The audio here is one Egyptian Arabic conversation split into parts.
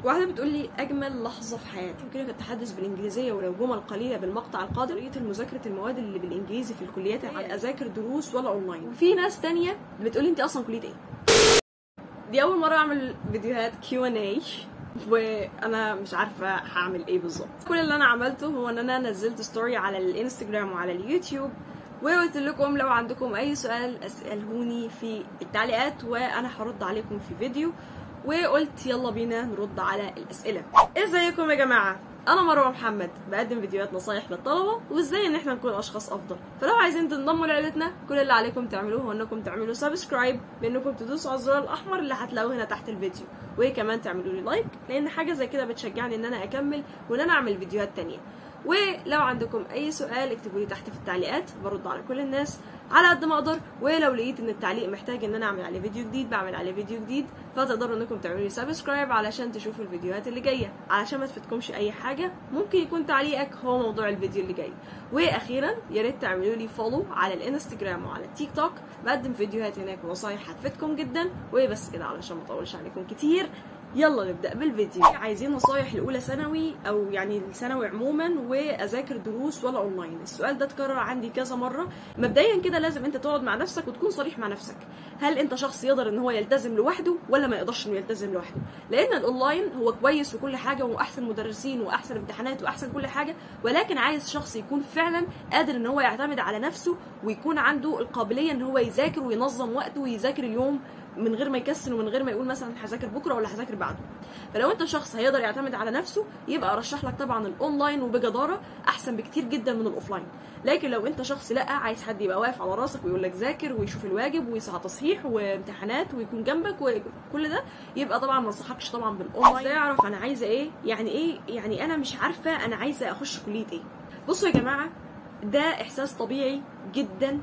واحدة بتقول لي أجمل لحظة في حياتي يمكنك التحدث بالإنجليزية ولو جمل قليلة بالمقطع القادم طريقة مذاكرة المواد اللي بالإنجليزي في الكليات العامة أذاكر دروس ولا أونلاين وفي ناس تانية بتقول لي أنت أصلا كلية إيه دي أول مرة أعمل فيديوهات Q&A وانا مش عارفه هعمل ايه بالظبط كل اللي انا عملته هو ان انا نزلت ستوري على الانستجرام وعلى اليوتيوب وقلت لكم لو عندكم اي سؤال اسالهوني في التعليقات وانا هرد عليكم في فيديو وقلت يلا بينا نرد على الاسئله ازيكم يا جماعه انا مروه محمد بقدم فيديوهات نصايح للطلبه وازاي ان احنا نكون اشخاص افضل فلو عايزين تنضموا لعيلتنا كل اللي عليكم تعملوه هو انكم تعملوا سبسكرايب بانكم تدوسوا على الزرار الاحمر اللي هتلاقوه هنا تحت الفيديو وكمان تعملوا لي لايك لان حاجه زي كده بتشجعني ان انا اكمل وان انا اعمل فيديوهات تانية ولو عندكم اي سؤال اكتبوا لي تحت في التعليقات برد على كل الناس على قد ما اقدر ولو لقيت ان التعليق محتاج ان انا اعمل عليه فيديو جديد بعمل عليه فيديو جديد فتقدروا انكم تعملوا لي سبسكرايب علشان تشوفوا الفيديوهات اللي جايه علشان ما تفوتكمش اي حاجه ممكن يكون تعليقك هو موضوع الفيديو اللي جاي واخيرا يا ريت تعملوا لي فولو على الانستجرام وعلى التيك توك بقدم فيديوهات هناك ونصايح هتفيدكم جدا وبس كده علشان ما اطولش عليكم كتير يلا نبدا بالفيديو عايزين نصايح لاولى ثانوي او يعني الثانوي عموما واذاكر دروس ولا اونلاين السؤال ده اتكرر عندي كذا مره مبدئيا كده لازم انت تقعد مع نفسك وتكون صريح مع نفسك هل انت شخص يقدر ان هو يلتزم لوحده ولا ما يقدرش انه يلتزم لوحده لان الاونلاين هو كويس وكل حاجه واحسن مدرسين واحسن امتحانات واحسن كل حاجه ولكن عايز شخص يكون فعلا قادر ان هو يعتمد على نفسه ويكون عنده القابليه ان هو يذاكر وينظم وقته ويذاكر اليوم من غير ما يكسل ومن غير ما يقول مثلا هذاكر بكره ولا هذاكر بعده فلو انت شخص هيقدر يعتمد على نفسه يبقى ارشح لك طبعا الاونلاين وبجداره احسن بكتير جدا من الاوفلاين لكن لو انت شخص لا عايز حد يبقى واقف على راسك ويقول لك ذاكر ويشوف الواجب ويسعى تصحيح وامتحانات ويكون جنبك وكل ده يبقى طبعا ما انصحكش طبعا بالاونلاين ازاي اعرف انا عايزه ايه يعني ايه يعني انا مش عارفه انا عايزه اخش كليه ايه بصوا يا جماعه ده احساس طبيعي جدا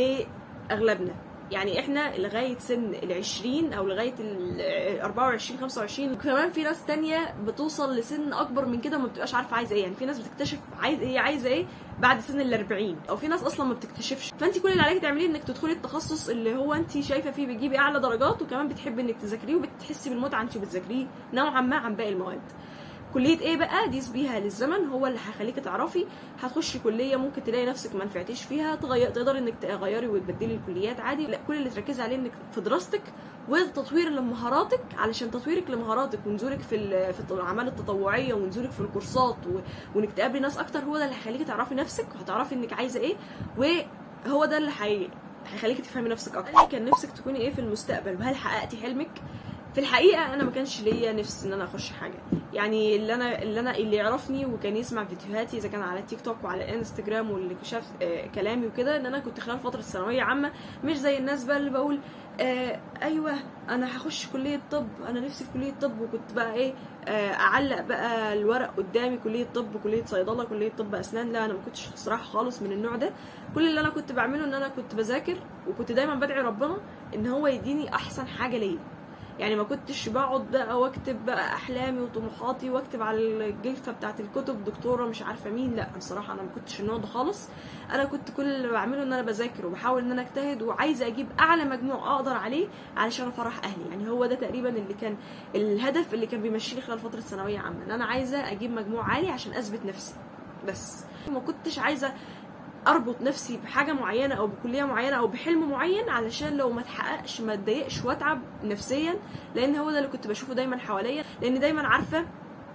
لاغلبنا يعني احنا لغايه سن ال 20 او لغايه ال 24 25 كمان في ناس تانية بتوصل لسن اكبر من كده وما بتبقاش عارفه عايزه ايه يعني في ناس بتكتشف عايز هي عايزه ايه بعد سن ال 40 او في ناس اصلا ما بتكتشفش فانت كل اللي عليك تعمليه انك تدخلي التخصص اللي هو انت شايفه فيه بتجيبي اعلى درجات وكمان بتحبي انك تذاكريه وبتحسي بالمتعه انت بتذاكريه نوعا ما عن باقي المواد كليه ايه بقى دي سبيها للزمن هو اللي هيخليكي تعرفي هتخشي كليه ممكن تلاقي نفسك ما نفعتيش فيها تغير تقدري انك تغيري وتبدلي الكليات عادي لا كل اللي تركزي عليه انك في دراستك وتطوير لمهاراتك علشان تطويرك لمهاراتك ونزولك في في الاعمال التطوعيه ونزولك في الكورسات وانك تقابلي ناس اكتر هو ده اللي هيخليكي تعرفي نفسك وهتعرفي انك عايزه ايه وهو ده اللي هي هيخليكي تفهمي نفسك اكتر كان نفسك تكوني ايه في المستقبل وهل حققتي حلمك في الحقيقه انا ما كانش ليا نفس ان انا اخش حاجه يعني اللي انا اللي انا اللي يعرفني وكان يسمع فيديوهاتي اذا كان على التيك توك وعلى الانستجرام واللي شاف آه كلامي وكده ان انا كنت خلال فتره الثانويه عامه مش زي الناس بقى اللي بقول آه ايوه انا هخش كليه طب انا نفسي في كليه طب وكنت بقى ايه آه اعلق بقى الورق قدامي كليه طب كليه صيدله كليه طب اسنان لا انا ما كنتش الصراحه خالص من النوع ده كل اللي انا كنت بعمله ان انا كنت بذاكر وكنت دايما بدعي ربنا ان هو يديني احسن حاجه ليا يعني ما كنتش بقعد بقى واكتب بقى احلامي وطموحاتي واكتب على الجلفه بتاعت الكتب دكتوره مش عارفه مين لا بصراحه انا ما كنتش النوع ده خالص انا كنت كل اللي بعمله ان انا بذاكر وبحاول ان انا اجتهد وعايزه اجيب اعلى مجموع اقدر عليه علشان افرح اهلي يعني هو ده تقريبا اللي كان الهدف اللي كان بيمشيني خلال فتره الثانويه عامه ان انا عايزه اجيب مجموع عالي عشان اثبت نفسي بس ما كنتش عايزه اربط نفسي بحاجه معينه او بكليه معينه او بحلم معين علشان لو ما اتحققش ما اتضايقش واتعب نفسيا لان هو ده اللي كنت بشوفه دايما حواليا لان دايما عارفه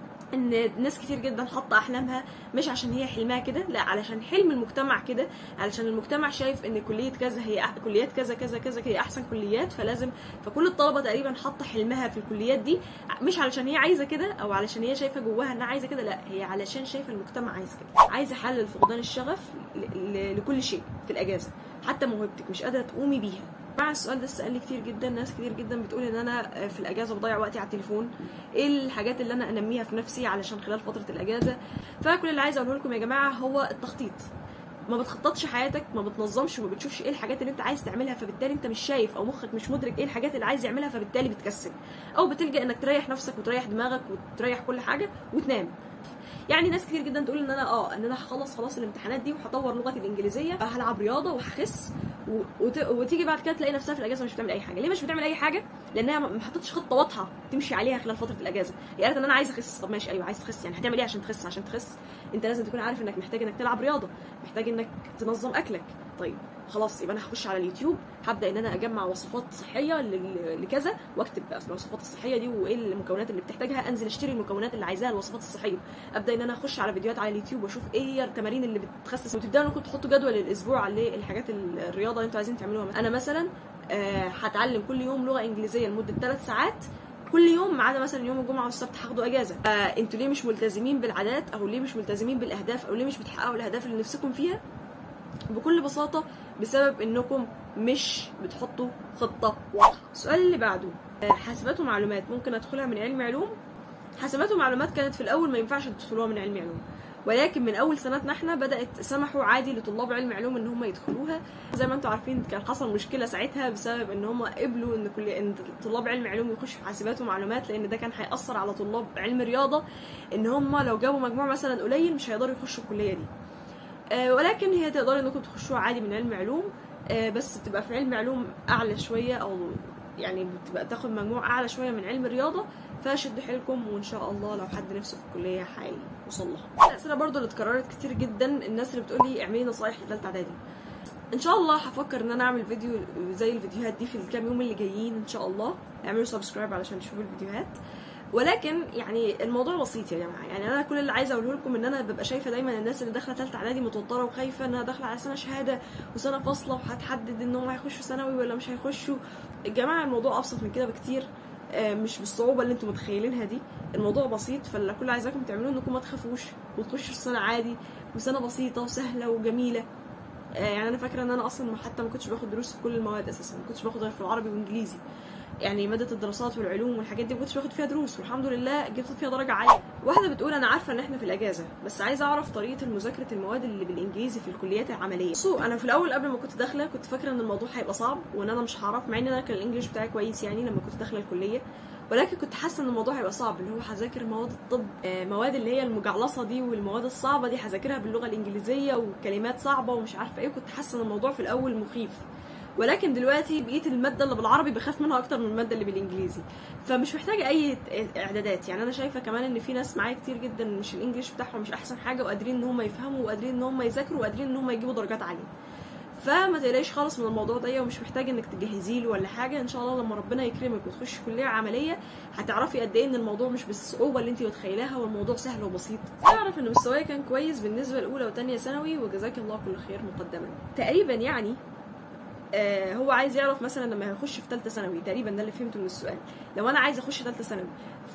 ان ناس كتير جدا حاطه احلامها مش عشان هي حلمها كده لا علشان حلم المجتمع كده علشان المجتمع شايف ان كليه كذا هي أح... كليات كذا كذا كذا هي احسن كليات فلازم فكل الطلبه تقريبا حاطه حلمها في الكليات دي مش علشان هي عايزه كده او علشان هي شايفه جواها انها عايزه كده لا هي علشان شايفه المجتمع عايز كده عايزه حل لفقدان الشغف ل... ل... لكل شيء في الاجازه حتى موهبتك مش قادره تقومي بيها مع السؤال ده سألني كتير جدا ناس كتير جدا بتقول ان انا في الاجازه بضيع وقتي على التليفون ايه الحاجات اللي انا انميها في نفسي علشان خلال فتره الاجازه فكل اللي عايزه اقوله لكم يا جماعه هو التخطيط ما بتخططش حياتك ما بتنظمش وما بتشوفش ايه الحاجات اللي انت عايز تعملها فبالتالي انت مش شايف او مخك مش مدرك ايه الحاجات اللي عايز يعملها فبالتالي بتكسل او بتلجا انك تريح نفسك وتريح دماغك وتريح كل حاجه وتنام يعني ناس كتير جدا تقول ان انا اه ان انا هخلص خلاص الامتحانات دي وهطور لغتي الانجليزيه هلعب رياضه وهخس وت... وتيجي بعد كده تلاقي نفسها في الاجازه مش بتعمل اي حاجه ليه مش بتعمل اي حاجه لانها ما حطتش خطه واضحه تمشي عليها خلال فتره الاجازه هي قالت ان انا عايزه اخس طب ماشي ايوه عايز تخس يعني هتعمل ايه عشان تخس عشان تخس انت لازم تكون عارف انك محتاج انك تلعب رياضه محتاج انك تنظم اكلك طيب خلاص يبقى انا هخش على اليوتيوب هبدا ان انا اجمع وصفات صحيه ل- لكذا واكتب بقى في الوصفات الصحيه دي وايه المكونات اللي بتحتاجها انزل اشتري المكونات اللي عايزاها الوصفات الصحيه ابدا ان انا اخش على فيديوهات على اليوتيوب واشوف ايه هي التمارين اللي بتخسس وتبداوا انكم تحطوا جدول الاسبوع للحاجات ال- الرياضه اللي انتوا عايزين تعملوها انا مثلا آه، هتعلم كل يوم لغه انجليزيه لمده 3 ساعات كل يوم ما عدا مثلا يوم الجمعه والسبت هاخدوا اجازه فانتوا ليه مش ملتزمين بالعادات او ليه مش ملتزمين بالاهداف او ليه مش بتحققوا الاهداف اللي نفسكم فيها بكل بساطه بسبب انكم مش بتحطوا خطه واضحه السؤال اللي بعده آه، حاسبات ومعلومات ممكن ادخلها من علم علوم حاسبات ومعلومات كانت في الاول ما ينفعش تدخلوها من علم علوم ولكن من اول سنتنا احنا بدات سمحوا عادي لطلاب علم علوم ان هم يدخلوها زي ما انتم عارفين كان حصل مشكله ساعتها بسبب ان هم قبلوا ان كل ان طلاب علم علوم يخشوا في حاسبات ومعلومات لان ده كان هياثر على طلاب علم رياضه ان هم لو جابوا مجموع مثلا قليل مش هيقدروا يخشوا الكليه دي آه، ولكن هي تقدروا انكم تخشوها عادي من علم علوم آه، بس تبقى في علم علوم اعلى شويه او يعني بتبقى تاخد مجموع اعلى شويه من علم الرياضه فشدوا حيلكم وان شاء الله لو حد نفسه في الكليه هيوصل لها الاسئله برضو اللي اتكررت كتير جدا الناس اللي بتقول لي اعملي نصايح لثالثه اعدادي ان شاء الله هفكر ان انا اعمل فيديو زي الفيديوهات دي في الكام يوم اللي جايين ان شاء الله اعملوا سبسكرايب علشان تشوفوا الفيديوهات ولكن يعني الموضوع بسيط يا جماعه يعني انا كل اللي عايزه اقوله لكم ان انا ببقى شايفه دايما الناس اللي داخله ثالثه اعدادي متوتره وخايفه انها داخله على سنه شهاده وسنه فاصله وهتحدد ان هم هيخشوا ثانوي ولا مش هيخشوا يا جماعه الموضوع ابسط من كده بكتير آه، مش بالصعوبه اللي انتم متخيلينها دي الموضوع بسيط فاللي كل اللي عايزاكم تعملوه انكم ما تخافوش وتخشوا السنه عادي وسنه بسيطه وسهله وجميله آه، يعني انا فاكره ان انا اصلا حتى ما كنتش باخد دروس في كل المواد اساسا ما كنتش باخد غير في العربي والانجليزي يعني ماده الدراسات والعلوم والحاجات دي ما كنتش باخد فيها دروس والحمد لله جبت فيها درجه عاليه واحده بتقول انا عارفه ان احنا في الاجازه بس عايزه اعرف طريقه مذاكره المواد اللي بالانجليزي في الكليات العمليه سو انا في الاول قبل ما كنت داخله كنت فاكره ان الموضوع هيبقى صعب وان انا مش هعرف مع ان انا كان الانجليش بتاعي كويس يعني لما كنت داخله الكليه ولكن كنت حاسه ان الموضوع هيبقى صعب اللي هو هذاكر مواد الطب آه، مواد اللي هي المجعلصه دي والمواد الصعبه دي هذاكرها باللغه الانجليزيه وكلمات صعبه ومش عارفه ايه كنت حاسه ان الموضوع في الاول مخيف ولكن دلوقتي بقيت الماده اللي بالعربي بخاف منها اكتر من الماده اللي بالانجليزي فمش محتاجه اي اعدادات يعني انا شايفه كمان ان في ناس معايا كتير جدا مش الانجليش بتاعهم مش احسن حاجه وقادرين ان هم يفهموا وقادرين ان هم يذاكروا وقادرين ان هم يجيبوا درجات عاليه فما تقلقيش خالص من الموضوع ده ومش محتاجه انك تجهزي له ولا حاجه ان شاء الله لما ربنا يكرمك وتخشي كليه عمليه هتعرفي قد ايه ان الموضوع مش بالصعوبه اللي انت متخيلاها والموضوع سهل وبسيط اعرف ان مستواي كان كويس بالنسبه لاولى وثانيه ثانوي وجزاك الله كل خير مقدما تقريبا يعني آه هو عايز يعرف مثلا لما هيخش في ثالثه ثانوي تقريبا ده اللي فهمته من السؤال لو انا عايزه اخش ثالثه ثانوي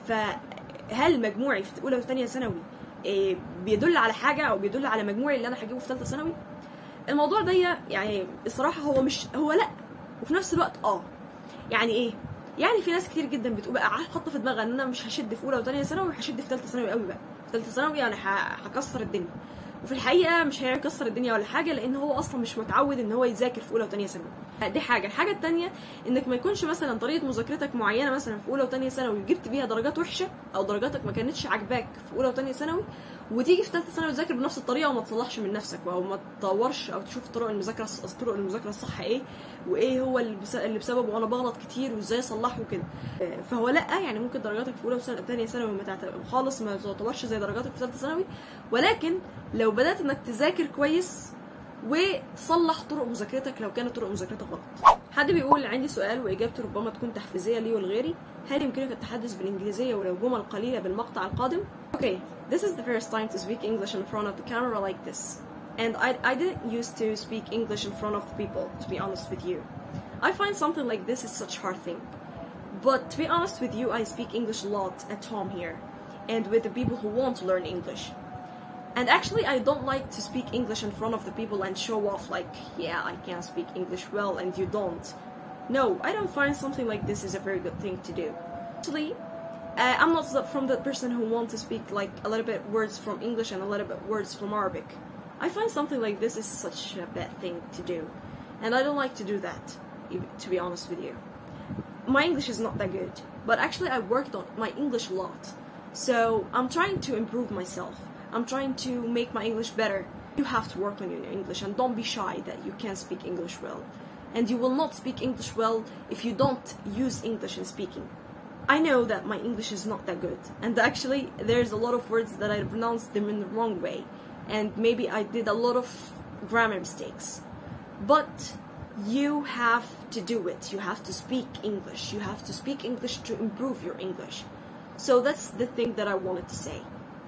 فهل مجموعي في اولى وثانيه ثانوي آه بيدل على حاجه او بيدل على مجموعي اللي انا هجيبه في ثالثه ثانوي الموضوع ده يعني الصراحه هو مش هو لا وفي نفس الوقت اه يعني ايه يعني في ناس كتير جدا بتبقى حاطه في دماغها ان انا مش هشد في اولى وثانيه ثانوي وهشد في ثالثه ثانوي قوي بقى في ثالثه ثانوي يعني هكسر الدنيا وفي الحقيقه مش هيكسر الدنيا ولا حاجه لان هو اصلا مش متعود ان هو يذاكر في اولى وثانيه ثانوي دي حاجه الحاجه الثانيه انك ما يكونش مثلا طريقه مذاكرتك معينه مثلا في اولى وثانيه ثانوي وجبت بيها درجات وحشه او درجاتك ما كانتش عاجباك في اولى وثانيه ثانوي وتيجي في ثالثه ثانوي تذاكر بنفس الطريقه وما تصلحش من نفسك او ما تطورش او تشوف طرق المذاكره طرق المذاكره الصح ايه وايه هو اللي بسببه انا بغلط كتير وازاي اصلحه كده فهو لا يعني ممكن درجاتك في اولى وثانيه ثانوي ما خالص ما تعتبرش زي درجاتك في ثالثه ثانوي ولكن لو بدات انك تذاكر كويس وتصلح طرق مذاكرتك لو كانت طرق مذاكرتك غلط حد بيقول عندي سؤال واجابته ربما تكون تحفيزيه لي ولغيري هل يمكنك التحدث بالانجليزيه ولو جمل قليله بالمقطع القادم okay this is the first time to speak English in front of the camera like this and I, I didn't used to speak English in front of people to be honest with you I find something like this is such hard thing but to be honest with you I speak English a lot at home here and with the people who want to learn English and actually, I don't like to speak English in front of the people and show off like, yeah, I can speak English well and you don't. No, I don't find something like this is a very good thing to do. Actually, uh, I'm not the, from the person who want to speak like a little bit words from English and a little bit words from Arabic. I find something like this is such a bad thing to do, and I don't like to do that. To be honest with you, my English is not that good, but actually I worked on my English a lot, so I'm trying to improve myself. I'm trying to make my English better. You have to work on your English and don't be shy that you can't speak English well. and you will not speak English well if you don't use English in speaking. I know that my English is not that good, and actually, there's a lot of words that I pronounced them in the wrong way, and maybe I did a lot of grammar mistakes. But you have to do it. You have to speak English. You have to speak English to improve your English. So that's the thing that I wanted to say.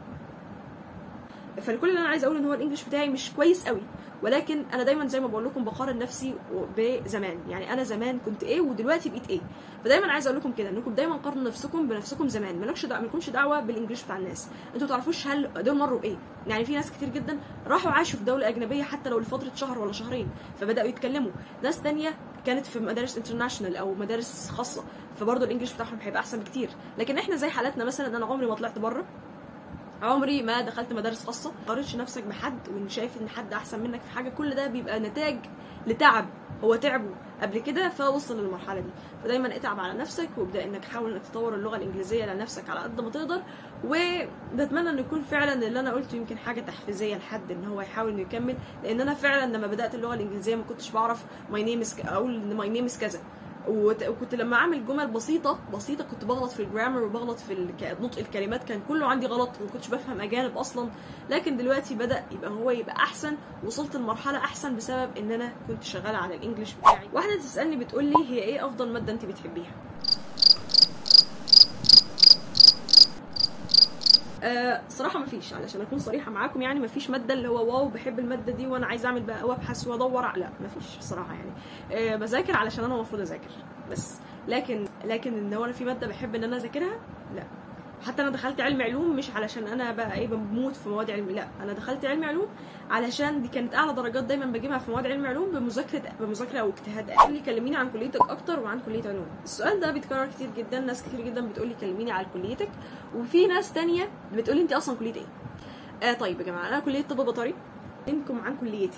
فالكل اللي انا عايز اقوله ان هو الانجليش بتاعي مش كويس قوي ولكن انا دايما زي ما بقول لكم بقارن نفسي بزمان يعني انا زمان كنت ايه ودلوقتي بقيت ايه فدايما عايز اقول لكم كده انكم دايما قارنوا نفسكم بنفسكم زمان مالكش دعوه مالكمش دعوه بالانجليش بتاع الناس انتوا تعرفوش هل دول مروا بايه يعني في ناس كتير جدا راحوا عاشوا في دوله اجنبيه حتى لو لفتره شهر ولا شهرين فبداوا يتكلموا ناس تانية كانت في مدارس انترناشونال او مدارس خاصه فبرضه الانجليش بتاعهم هيبقى احسن بكتير لكن احنا زي حالاتنا مثلا انا عمري ما طلعت بره عمري ما دخلت مدارس خاصه ما قارنش نفسك بحد وان شايف ان حد احسن منك في حاجه كل ده بيبقى نتاج لتعب هو تعبه قبل كده فوصل للمرحله دي فدايما اتعب على نفسك وابدا انك حاول انك تطور اللغه الانجليزيه لنفسك على قد ما تقدر وبتمنى ان يكون فعلا اللي انا قلته يمكن حاجه تحفيزيه لحد ان هو يحاول انه يكمل لان انا فعلا لما بدات اللغه الانجليزيه ما كنتش بعرف ماي نيم اقول ان ماي نيم كذا وكنت لما اعمل جمل بسيطه بسيطه كنت بغلط في الجرامر وبغلط في نطق الكلمات كان كله عندي غلط وما كنتش بفهم اجانب اصلا لكن دلوقتي بدا يبقى هو يبقى احسن وصلت لمرحله احسن بسبب ان انا كنت شغاله على الانجليش بتاعي واحده تسالني بتقول لي هي ايه افضل ماده انت بتحبيها أه صراحه ما فيش علشان اكون صريحه معاكم يعني ما فيش ماده اللي هو واو بحب الماده دي وانا عايزه اعمل بقى وابحث وادور لا ما فيش صراحه يعني أه بذاكر علشان انا المفروض اذاكر بس لكن لكن ان هو انا في ماده بحب ان انا اذاكرها لا حتى انا دخلت علم علوم مش علشان انا بقى ايه بموت في مواد علم لا انا دخلت علم علوم علشان دي كانت اعلى درجات دايما بجيبها في مواد علم علوم بمذاكره بمذاكره او اجتهاد قال لي كلميني عن كليتك اكتر وعن كليه علوم السؤال ده بيتكرر كتير جدا ناس كتير جدا بتقول لي كلميني عن كليتك وفي ناس تانية بتقول لي انت اصلا كليه ايه آه طيب يا جماعه انا كليه طب بيطري انكم عن كليتي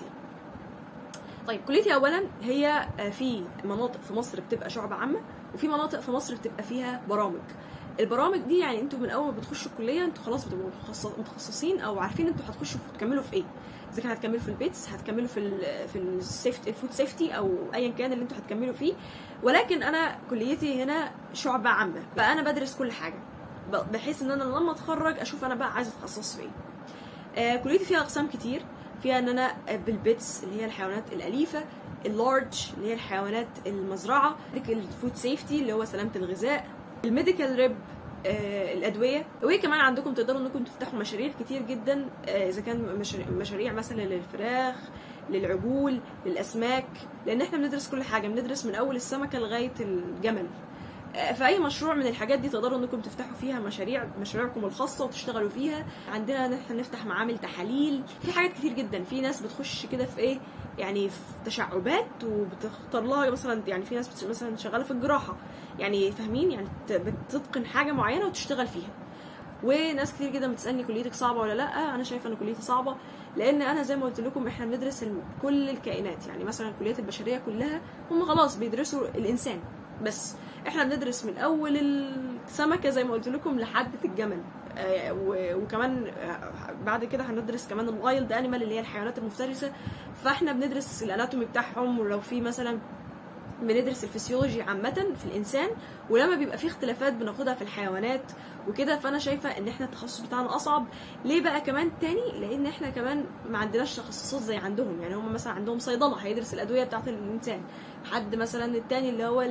طيب كليتي اولا هي في مناطق في مصر بتبقى شعب عامه وفي مناطق في مصر بتبقى فيها برامج البرامج دي يعني انتوا من اول ما بتخشوا الكليه انتوا خلاص بتبقوا متخصصين او عارفين انتوا هتخشوا تكملوا في ايه اذا كان هتكملوا في البيتس هتكملوا في ال في السيفت الفود سيفتي او ايا كان اللي انتوا هتكملوا فيه ولكن انا كليتي هنا شعبه عامه فانا بدرس كل حاجه بحيث ان انا لما اتخرج اشوف انا بقى عايزه اتخصص في ايه آه كليتي فيها اقسام كتير فيها ان انا بالبيتس اللي هي الحيوانات الاليفه اللارج اللي هي الحيوانات المزرعه الفود سيفتي اللي هو سلامه الغذاء الميديكال ريب آه الادويه وكمان عندكم تقدروا انكم تفتحوا مشاريع كتير جدا آه اذا كان مشاريع, مشاريع مثلا للفراخ للعجول للاسماك لان احنا بندرس كل حاجه بندرس من اول السمكه لغايه الجمل فاي مشروع من الحاجات دي تقدروا انكم تفتحوا فيها مشاريع مشاريعكم الخاصه وتشتغلوا فيها عندنا ان احنا نفتح معامل تحاليل في حاجات كتير جدا في ناس بتخش كده في ايه يعني في تشعبات وبتختار لها مثلا يعني في ناس مثلا شغاله في الجراحه يعني فاهمين يعني بتتقن حاجه معينه وتشتغل فيها وناس كتير جدا بتسالني كليتك صعبه ولا لا انا شايفه ان كليتي صعبه لان انا زي ما قلت لكم احنا بندرس كل الكائنات يعني مثلا الكليات البشريه كلها هم خلاص بيدرسوا الانسان بس احنا بندرس من اول السمكه زي ما قلت لكم لحد الجمل آه وكمان بعد كده هندرس كمان الوايلد انيمال اللي هي الحيوانات المفترسه فاحنا بندرس الاناتومي بتاعهم ولو في مثلا بندرس الفسيولوجي عامة في الإنسان ولما بيبقى في اختلافات بناخدها في الحيوانات وكده فأنا شايفة إن إحنا التخصص بتاعنا أصعب ليه بقى كمان تاني لأن إحنا كمان ما عندناش تخصصات زي عندهم يعني هم مثلا عندهم صيدلة هيدرس الأدوية بتاعة الإنسان حد مثلا التاني اللي هو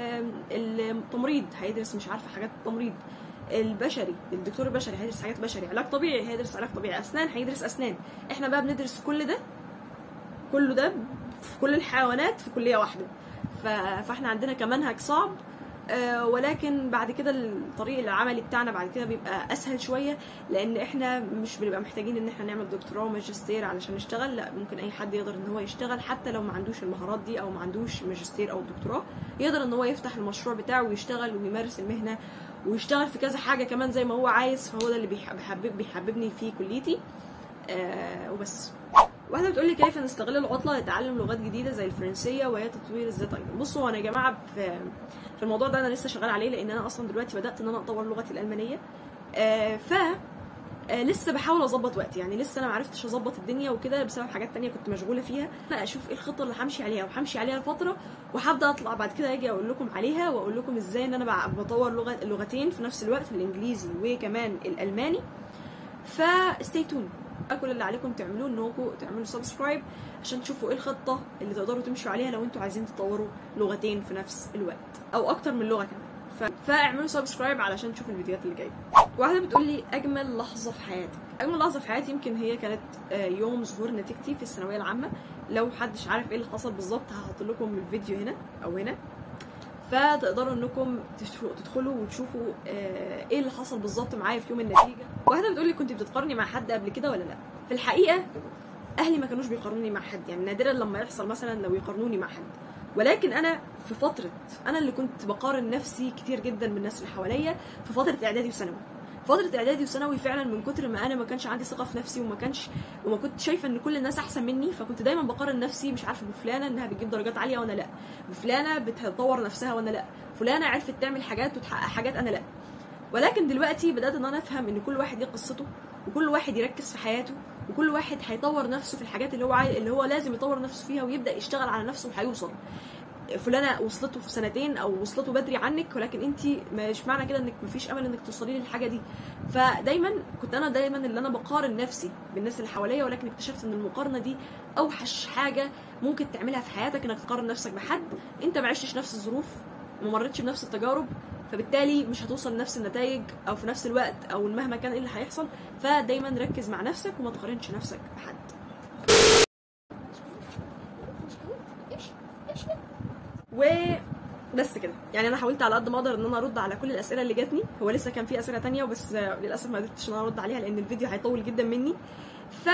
التمريض هيدرس مش عارفة حاجات التمريض البشري الدكتور البشري هيدرس حاجات بشري علاج طبيعي هيدرس علاج طبيعي اسنان هيدرس اسنان احنا بقى بندرس كل ده كله ده في كل الحيوانات في كليه واحده فاحنا عندنا كمنهج صعب آه ولكن بعد كده الطريق العملي بتاعنا بعد كده بيبقى اسهل شويه لان احنا مش بنبقى محتاجين ان احنا نعمل دكتوراه وماجستير علشان نشتغل لا ممكن اي حد يقدر ان هو يشتغل حتى لو ما عندوش المهارات دي او ما عندوش ماجستير او دكتوراه يقدر ان هو يفتح المشروع بتاعه ويشتغل ويمارس المهنه ويشتغل في كذا حاجه كمان زي ما هو عايز فهو ده اللي بيحبب بيحببني في كليتي آه وبس واحده بتقول لي كيف نستغل العطله لتعلم لغات جديده زي الفرنسيه وهي تطوير الذات ايضا بصوا انا يا جماعه في في الموضوع ده انا لسه شغال عليه لان انا اصلا دلوقتي بدات ان انا اطور لغتي الالمانيه آه ف آه لسه بحاول اظبط وقتي يعني لسه انا معرفتش اظبط الدنيا وكده بسبب حاجات تانية كنت مشغوله فيها انا اشوف ايه الخطه اللي همشي عليها وهمشي عليها فتره وهبدا اطلع بعد كده اجي اقول لكم عليها واقول لكم ازاي ان انا بع- بطور لغه لغتين في نفس الوقت الانجليزي وكمان الالماني فستي تون كل اللي عليكم تعملوه انكم تعملوا سبسكرايب عشان تشوفوا ايه الخطه اللي تقدروا تمشوا عليها لو انتوا عايزين تطوروا لغتين في نفس الوقت او اكتر من لغه كمان ف... فاعملوا سبسكرايب علشان تشوفوا الفيديوهات اللي جايه واحده بتقول لي اجمل لحظه في حياتك اجمل لحظه في حياتي يمكن هي كانت آه، يوم ظهور نتيجتي في الثانويه العامه لو محدش عارف ايه اللي حصل بالظبط هحط لكم الفيديو هنا او هنا فتقدروا انكم تشوفوا- تدخلوا وتشوفوا آه، ايه اللي حصل بالظبط معايا في يوم النتيجه واحده بتقول لي كنت بتتقارني مع حد قبل كده ولا لا في الحقيقه اهلي ما كانوش بيقارنوني مع حد يعني نادرا لما يحصل مثلا لو يقارنوني مع حد ولكن انا في فتره انا اللي كنت بقارن نفسي كتير جدا بالناس اللي حواليا في فتره اعدادي وثانوي فترة اعدادي وثانوي فعلا من كتر ما انا ما كانش عندي ثقة في نفسي وما كانش وما كنت شايفة ان كل الناس احسن مني فكنت دايما بقارن نفسي مش عارفة بفلانة انها بتجيب درجات عالية وانا لا بفلانة بتطور نفسها وانا لا فلانة عرفت تعمل حاجات وتحقق حاجات انا لا ولكن دلوقتي بدات ان انا افهم ان كل واحد ليه قصته وكل واحد يركز في حياته وكل واحد هيطور نفسه في الحاجات اللي هو عاي... اللي هو لازم يطور نفسه فيها ويبدا يشتغل على نفسه وهيوصل فلانه وصلته في سنتين او وصلته بدري عنك ولكن انت مش معنى كده انك مفيش امل انك توصلي للحاجه دي فدايما كنت انا دايما اللي انا بقارن نفسي بالناس اللي حواليا ولكن اكتشفت ان المقارنه دي اوحش حاجه ممكن تعملها في حياتك انك تقارن نفسك بحد انت ما عشتش نفس الظروف ما مرتش بنفس التجارب فبالتالي مش هتوصل لنفس النتائج او في نفس الوقت او مهما كان ايه اللي هيحصل فدايما ركز مع نفسك وما تقارنش نفسك بحد وبس كده يعني انا حاولت على قد ما اقدر ان انا ارد على كل الاسئله اللي جاتني هو لسه كان في اسئله تانية بس للاسف ما قدرتش ان انا ارد عليها لان الفيديو هيطول جدا مني ف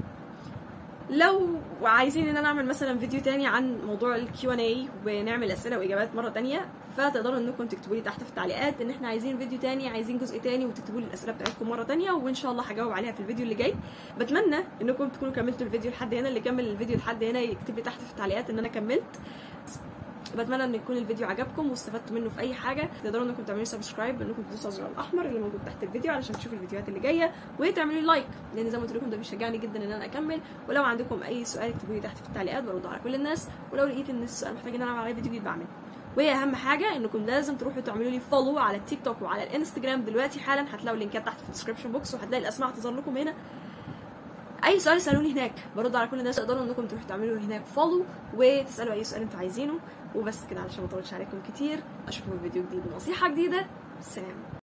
لو عايزين ان انا اعمل مثلا فيديو تاني عن موضوع الكيو ان اي ونعمل اسئله واجابات مره تانية فتقدروا انكم تكتبوا لي تحت في التعليقات ان احنا عايزين فيديو تاني عايزين جزء تاني وتكتبوا لي الاسئله بتاعتكم مره تانية وان شاء الله هجاوب عليها في الفيديو اللي جاي بتمنى انكم تكونوا كملتوا الفيديو لحد هنا اللي كمل الفيديو لحد هنا يكتب لي تحت في التعليقات ان انا كملت بتمنى ان يكون الفيديو عجبكم واستفدتوا منه في اي حاجه تقدروا انكم تعملوا سبسكرايب انكم تدوسوا على الزرار الاحمر اللي موجود تحت الفيديو علشان تشوفوا الفيديوهات اللي جايه وتعملوا لي لايك لان زي ما قلت لكم ده بيشجعني جدا ان انا اكمل ولو عندكم اي سؤال اكتبوا لي تحت في التعليقات برد على كل الناس ولو لقيت ان السؤال محتاج ان انا اعمل عليه فيديو جديد بعمله وهي اهم حاجه انكم لازم تروحوا تعملوا لي فولو على التيك توك وعلى الانستجرام دلوقتي حالا هتلاقوا اللينكات تحت في الديسكربشن بوكس وهتلاقي الاسماء هتظهر لكم هنا اي سؤال اسالوني هناك برد على كل الناس تقدروا انكم تروحوا تعملوا هناك فولو وتسالوا اي سؤال انتوا عايزينه وبس كده علشان ما اطولش عليكم كتير اشوفكم في فيديو جديد ونصيحه جديده سلام